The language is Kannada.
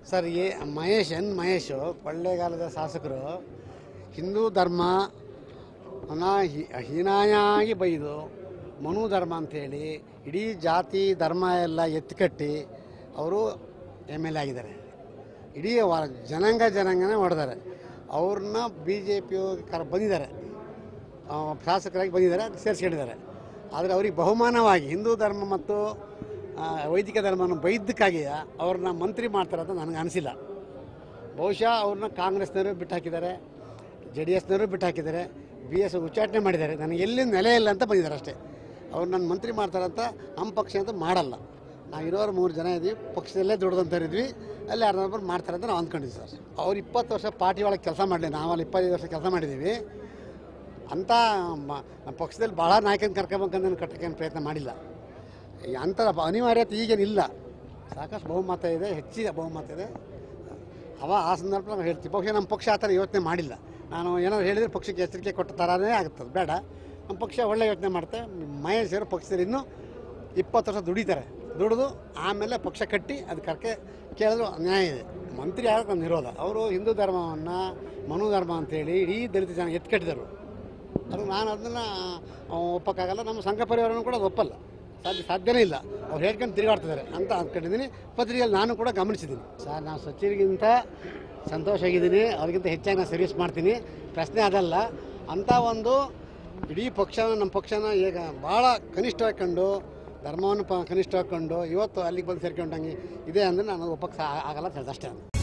ಸರ್ ಈ ಮಹೇಶ್ ಎನ್ ಮಹೇಶ್ ಕೊಳ್ಳೇಗಾಲದ ಶಾಸಕರು ಹಿಂದೂ ಧರ್ಮ ಅನ್ನ ಹಿ- ಹೀನಾಯಾಗಿ ಬೈದು ಮನು ಧರ್ಮ ಅಂತೇಳಿ ಇಡೀ ಜಾತಿ ಧರ್ಮ ಎಲ್ಲ ಎತ್ತಿಕಟ್ಟಿ ಅವರು ಎಮ್ ಎಲ್ ಎ ಆಗಿದ್ದಾರೆ ಇಡೀ ವ- ಜನಾಂಗ ಜನಾಂಗನೇ ಹೊಡೆದಾರೆ ಅವ್ರನ್ನ ಬಿ ಜೆ ಪಿ ಕರ ಬಂದಿದ್ದಾರೆ ಆ, ಶಾಸಕರಾಗಿ ಬಂದಿದ್ದಾರೆ ಸೇರಿಸ್ಕೊಂಡಿದ್ದಾರೆ ಆದರೆ ಅವ್ರಿಗೆ ಬಹುಮಾನವಾಗಿ ಹಿಂದೂ ಧರ್ಮ ಮತ್ತು ಆ, ವೈದಿಕ ಧರ್ಮವನ್ನು ಬೈದಕ್ಕಾಗಿ ಅವ್ರನ್ನ ಮಂತ್ರಿ ಮಾಡ್ತಾರೆ ಅಂತ ನನಗೆ ಅನಿಸಿಲ್ಲ ಬಹುಶಃ ಅವ್ರನ್ನ ಕಾಂಗ್ರೆಸ್ನವರು ಬಿಟ್ಟು ಹಾಕಿದ್ದಾರೆ ಜೆ ಡಿ ಎಸ್ನವರು ಬಿಟ್ಟು ಹಾಕಿದ್ದಾರೆ ಬಿ ಎಸ್ ಉಚ್ಚಾಟನೆ ಮಾಡಿದ್ದಾರೆ ನನಗೆ ಎಲ್ಲಿ ನೆಲೆ ಇಲ್ಲ ಅಂತ ಬಂದಿದ್ದಾರೆ ಅಷ್ಟೇ ಅವ್ರು ನನ್ನ ಮಂತ್ರಿ ಮಾಡ್ತಾರಂತ ನಮ್ಮ ಪಕ್ಷ ಅಂತ ಮಾಡಲ್ಲ ನಾವು ಇರೋರು ಮೂರು ಜನ ಇದ್ವಿ ಪಕ್ಷದಲ್ಲೇ ದುಡ್ದಂಥವ್ರು ಇದ್ವಿ ಅಲ್ಲಿ ಯಾರನ್ನೊಬ್ಬರು ಮಾಡ್ತಾರೆ ಅಂತ ನಾವು ಅಂದ್ಕೊಂಡಿದ್ವಿ ಸರ್ ಅವ್ರು ಇಪ್ಪತ್ತು ವರ್ಷ ಪಾರ್ಟಿ ಒಳಗೆ ಕೆಲಸ ಮಾಡಲಿ ನಾವಲ್ಲಿ ಇಪ್ಪತ್ತೈದು ವರ್ಷ ಕೆಲಸ ಮಾಡಿದ್ದೀವಿ ಅಂಥ ಮ- ನಮ್ಮ ಪಕ್ಷದಲ್ಲಿ ಭಾಳ ನಾಯಕನ ಕರ್ಕೊಬೇಕಂತ ಕಟ್ಟಕ್ಕೆ ಪ್ರಯತ್ನ ಮಾಡಿಲ್ಲ ಈ ಅಂಥ ಅನಿವಾರ್ಯತೆ ಈಗೇನಿಲ್ಲ ಸಾಕಷ್ಟು ಬಹುಮತ ಇದೆ ಹೆಚ್ಚಿನ ಬಹುಮತ ಇದೆ ಅವ ಆ ಸಂದರ್ಭ ನಾವು ಹೇಳ್ತೀವಿ ಪಕ್ಷ ನಮ್ಮ ಪಕ್ಷ ಆ ಥರ ಯೋಚನೆ ಮಾಡಿಲ್ಲ ನಾನು ಏನಾದ್ರು ಹೇಳಿದರೆ ಪಕ್ಷಕ್ಕೆ ಎಚ್ಚರಿಕೆ ಕೊಟ್ಟ ಥರನೇ ಆಗುತ್ತದೆ ಬೇಡ ನಮ್ಮ ಪಕ್ಷ ಒಳ್ಳೆ ಯೋಚನೆ ಮಾಡುತ್ತೆ ಮಹೇಶರು ಪಕ್ಷದಲ್ಲಿ ಇನ್ನೂ ಇಪ್ಪತ್ತು ವರ್ಷ ದುಡಿತಾರೆ ದುಡಿದು ಆಮೇಲೆ ಪಕ್ಷ ಕಟ್ಟಿ ಅದು ಕರ್ಕೆ ಕೇಳಿದ್ರು ನ್ಯಾಯ ಇದೆ ಮಂತ್ರಿ ಆಗೋಕೆ ನಮ್ಮ ವಿರೋಧ ಅವರು ಹಿಂದೂ ಧರ್ಮವನ್ನು ಮನು ಧರ್ಮ ಅಂತೇಳಿ ಇಡೀ ದಲಿತ ಜನ ಎತ್ಕಟ್ಟಿದರು ಅದು ನಾನು ಅದನ್ನು ಒಪ್ಪಕ್ಕಾಗಲ್ಲ ನಮ್ಮ ಸಂಘ ಪರಿವಾರನೂ ಕೂಡ ಅದು ಒಪ್ಪಲ್ಲ ಸಾಧ್ಯ ಸಾಧ್ಯನೇ ಇಲ್ಲ ಅವ್ರು ಹೇಳ್ಕೊಂಡು ತಿರುಗಾಡ್ತಿದ್ದಾರೆ ಅಂತ ಅಂದ್ಕೊಂಡಿದ್ದೀನಿ ಪತ್ರಿಕೆಯಲ್ಲಿ ನಾನು ಕೂಡ ಗಮನಿಸಿದ್ದೀನಿ ಸರ್ ನಾನು ಸಚಿವರಿಗಿಂತ ಸಂತೋಷ ಆಗಿದ್ದೀನಿ ಅವ್ರಿಗಿಂತ ಹೆಚ್ಚಾಗಿ ನಾನು ಸರ್ವಿಸ್ ಮಾಡ್ತೀನಿ ಪ್ರಶ್ನೆ ಅದಲ್ಲ ಅಂಥ ಒಂದು ಇಡೀ ಪಕ್ಷನ ನಮ್ಮ ಪಕ್ಷನ ಈಗ ಭಾಳ ಕನಿಷ್ಠವಾಗಿ ಕಂಡು ಧರ್ಮವನ್ನು ಪ ಕನಿಷ್ಠವಾಗಿ ಕಂಡು ಇವತ್ತು ಅಲ್ಲಿಗೆ ಬಂದು ಸೇರ್ಕೊಂಡಂಗೆ ಇದೆ ಅಂದರೆ ನಾನು ಒಪ್ಪಕ್ಕೆ ಆಗಲ್ಲ ಅಂತ ಹೇಳ್ದೆ ಅಷ್ಟೇ